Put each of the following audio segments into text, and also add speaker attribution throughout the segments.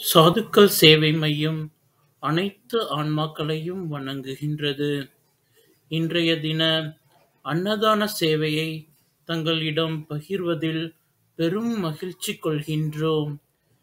Speaker 1: சாதுக்கள் சேவை மையம் அனைத்து ஆன்மாக்களையும் வணங்குகின்றது. இன்றைய தின அன்னதான சேவையை தங்களிடம் பகிர்வதில் பெரும் மகிழ்ச்சி கொள்கின்றோம்.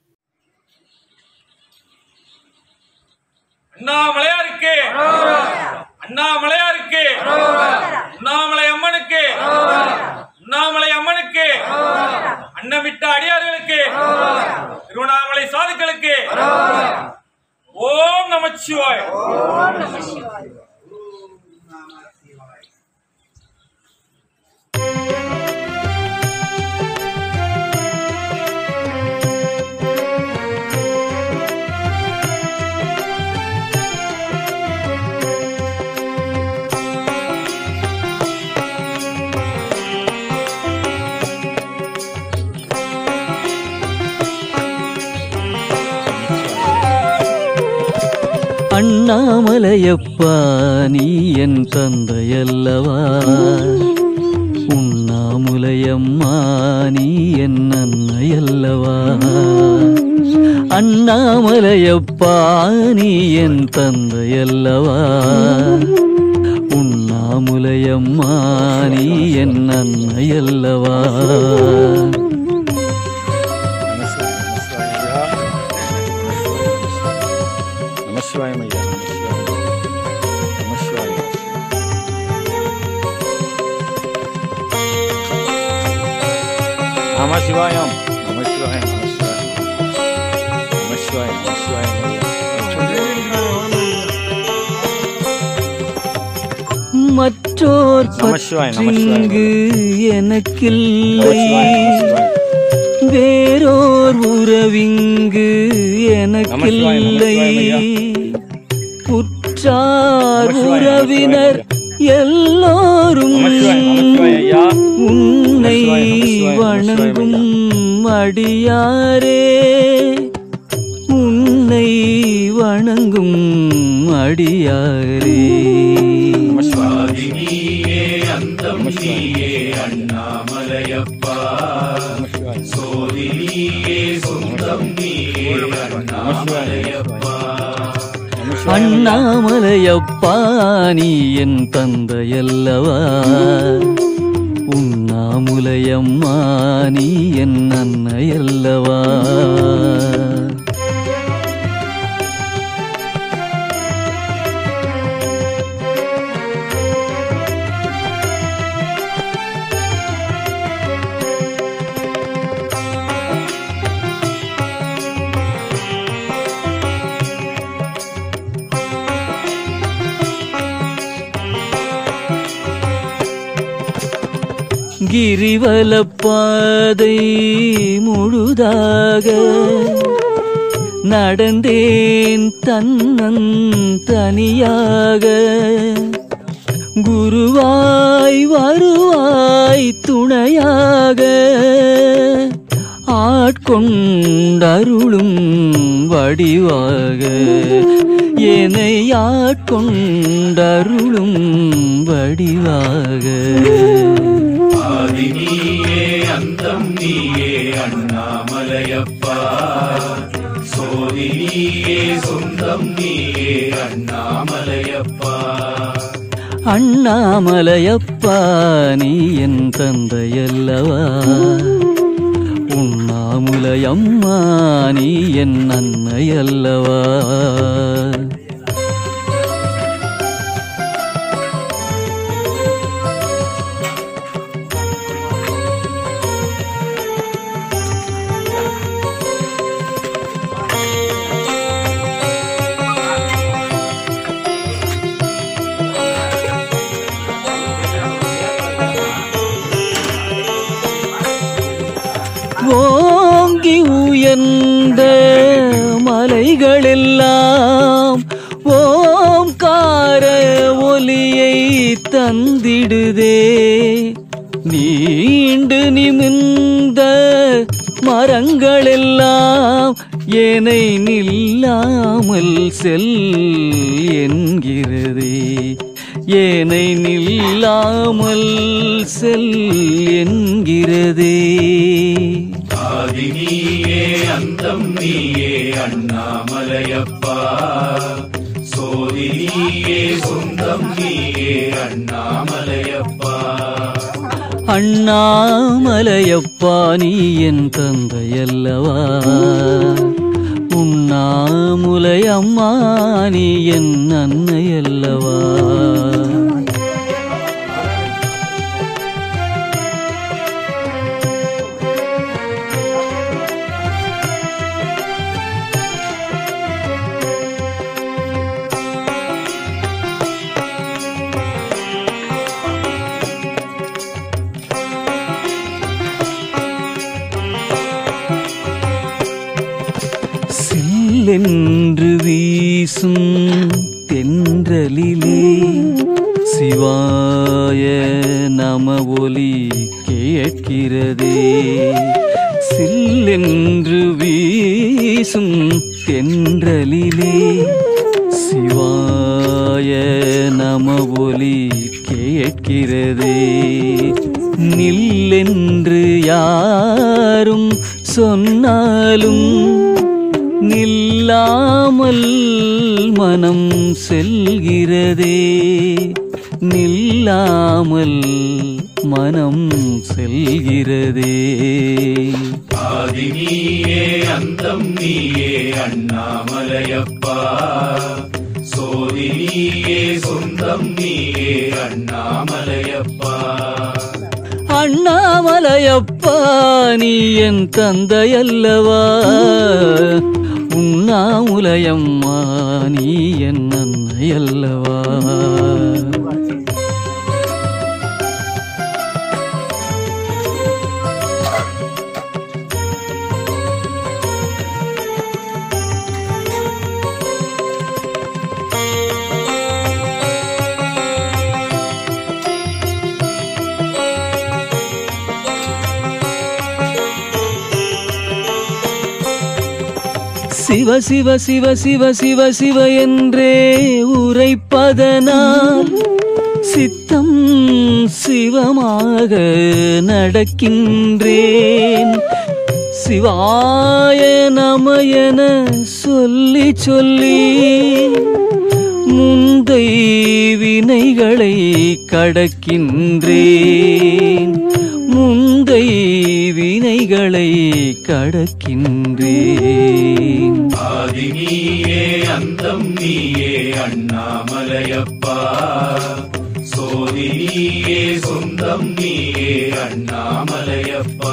Speaker 2: அண்ணாமலையாருக்கு அண்ணாமலையாருக்கு அண்ணாமலை அம்மனுக்கு அண்ணாமலை அம்மனுக்கு அன்னமிட்ட அடியார்களுக்கு திருவண்ணாமலை சாதுக்களுக்கு ஓம் நமச்சிவாய்
Speaker 3: அண்ணாமலையப்பா நீ என் தந்தையல்லவா உண்ணாமுலையம்மா நீ என் அன்னையல்லவா அண்ணாமலையப்பா நீ என் தந்தையல்லவா உண்ணாமுலையம்மா நீ என் அன்னையல்லவா
Speaker 4: நமசிவாயம் ஐயா நமசிவாயம் நமசிவாயம் நமசிவாயம் நமசிவாயம் நமசிவாயம் நமசிவாயம் நமசிவாயம்
Speaker 3: மற்றோர்
Speaker 4: நமசிவாயம்,
Speaker 3: பற்றிங்கு எனக்கில்லை
Speaker 4: நமசிவாயம்
Speaker 3: வேறோர் உறவிங்கு எனக்கில்லை
Speaker 4: நமசிவாயம்,
Speaker 3: உற்றார்
Speaker 4: நமசிவாயம்,
Speaker 3: உறவினர் எல்லோரும்
Speaker 4: நமசிவாயம் நமசிவாயம் ஐயா
Speaker 3: உன்னை
Speaker 4: நமசிவாயம், நமசிவாயம்,
Speaker 3: வணங்கும் அடியாரே உன்னை வணங்கும் அடியாரே அண்ணாமலையப்பா நீ என் தந்தையல்லவா உண்ணாமுலையம்மா நீ என் அன்னையல்லவா கிரிவலப்பாதை முழுதாக நடந்தேன் தன்னன் தனியாக குருவாய் வருவாய் துணையாக ஆட்கொண்டருளும் வடிவாக என்னை ஆட்கொண்டருளும் வடிவாக அண்ணாமலையப்பா நீ என் தந்தையல்லவா உண்ணாமுலையம்மா நீ என் அன்னையல்லவா ஓங்கி உயர்ந்த மலைகளெல்லாம் ஓம்கார ஒலியை தந்திடுதே நீண்டு நிமிர்ந்த மரங்களெல்லாம் ஏனை நில்லாமல் செல் என்கிறதே ஏனை நில்லாமல் செல் என்கிறதே
Speaker 5: ஆதி நீயே அந்தம் நீயே அண்ணாமலையப்பா சோதி நீயே சொந்தம் நீயே அண்ணாமலையப்பா
Speaker 3: அண்ணாமலையப்பா நீ என் தந்தையல்லவா உண்ணாமுலை அம்மா நீ என் அன்னையல்லவா சில்லென்று வீசும் தென்றலிலே சிவாய நம ஒலி கேட்கிறதே சில்லென்று வீசும் தென்றலிலே சிவாய நம ஒலி கேட்கிறதே நில்லென்று யாரும் சொன்னாலும் நில்லாமல் மனம் செல்கிறதே நில்லாமல் மனம் செல்கிறதே
Speaker 5: ஆதி நீயே அந்தம் நீயே அண்ணாமலையப்பா சோதி நீயே சொந்தம் நீயே அண்ணாமலையப்பா
Speaker 3: அண்ணாமலையப்பா நீ என் தந்தையல்லவா உண்ணாமுலையம்மா நீ என் அன்னையல்லவா சிவ சிவ சிவ சிவ சிவ சிவ என்றே உரைப்பதனால் சித்தம் சிவமாக நடக்கின்றேன் சிவாய நமயன சொல்லி சொல்லி முந்தை வினைகளை கடக்கின்றேன் முந்தை வினைகளை கடக்கின்றேன்
Speaker 5: ஆதி நீயே அந்தம் நீயே அண்ணாமலையப்பா சோதி நீயே சொந்தம் நீயே அண்ணாமலையப்பா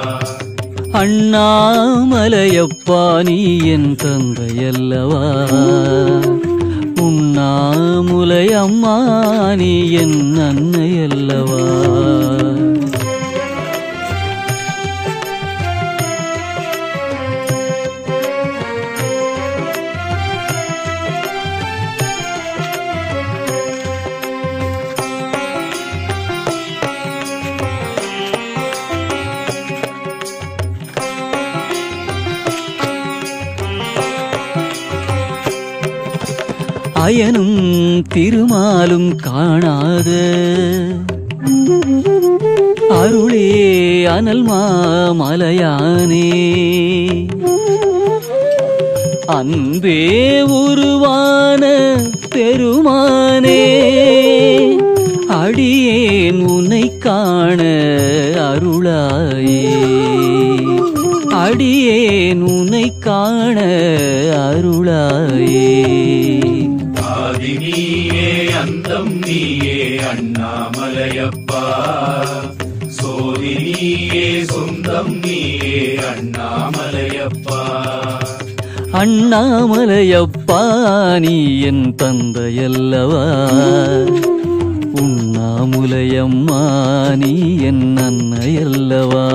Speaker 3: அண்ணாமலையப்பா நீ என் தந்தையல்லவா உண்ணாமுலை அம்மா நீ என் அன்னையல்லவா அயனும் திருமாலும் காணாத அருளே அனல் மாமலையானே அன்பே உருவான பெருமானே அடியேன் உன்னை காண அருளாயே அடியேன் உன்னை காண அருளாயே
Speaker 5: ஆதி நீயே அந்தம் நீயே அண்ணாமலையப்பா சோதி நீயே சொந்தம் நீயே அண்ணாமலையப்பா
Speaker 3: அண்ணாமலையப்பா நீ என் தந்தையல்லவா உண்ணாமுலையம்மா நீ என் அன்னையல்லவா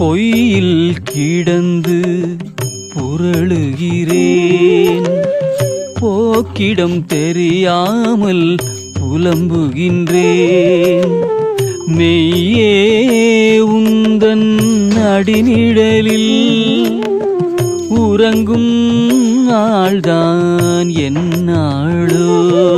Speaker 3: பொய்யில் கிடந்து புரளுகிறேன் போக்கிடம் தெரியாமல் புலம்புகின்றேன் மெய்யே உந்தன் அடிநிழலில் உறங்கும் நாள்தான் என்னாளோ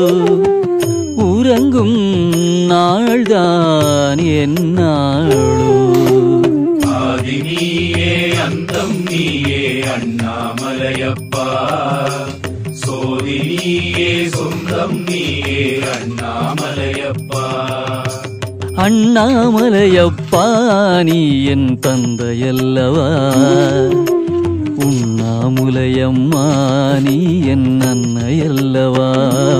Speaker 3: உறங்கும் நாள்தான் என்னாளோ
Speaker 5: ஆதி நீயே அந்தம் நீயே அண்ணாமலையப்பா சோதி நீயே சொந்தம் நீயே அண்ணாமலையப்பா
Speaker 3: அண்ணாமலையப்பா நீ என் தந்தையல்லவா உண்ணாமுலையம்மா நீ என் அன்னையல்லவா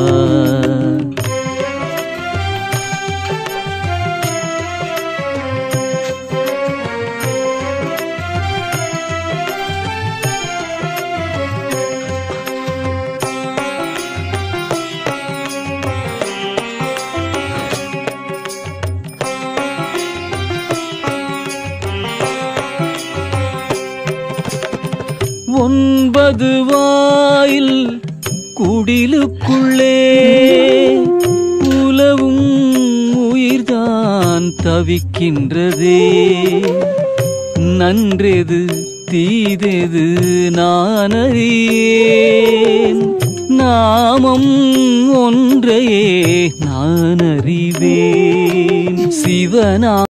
Speaker 3: ஒன்பது வாயில் குடிலுக்குள்ளே உலவும் உயிர்தான் தவிக்கின்றதே நன்றெது தீதெது நான் அறியேன் நாமம் ஒன்றையே நான் அறிவேன் சிவனா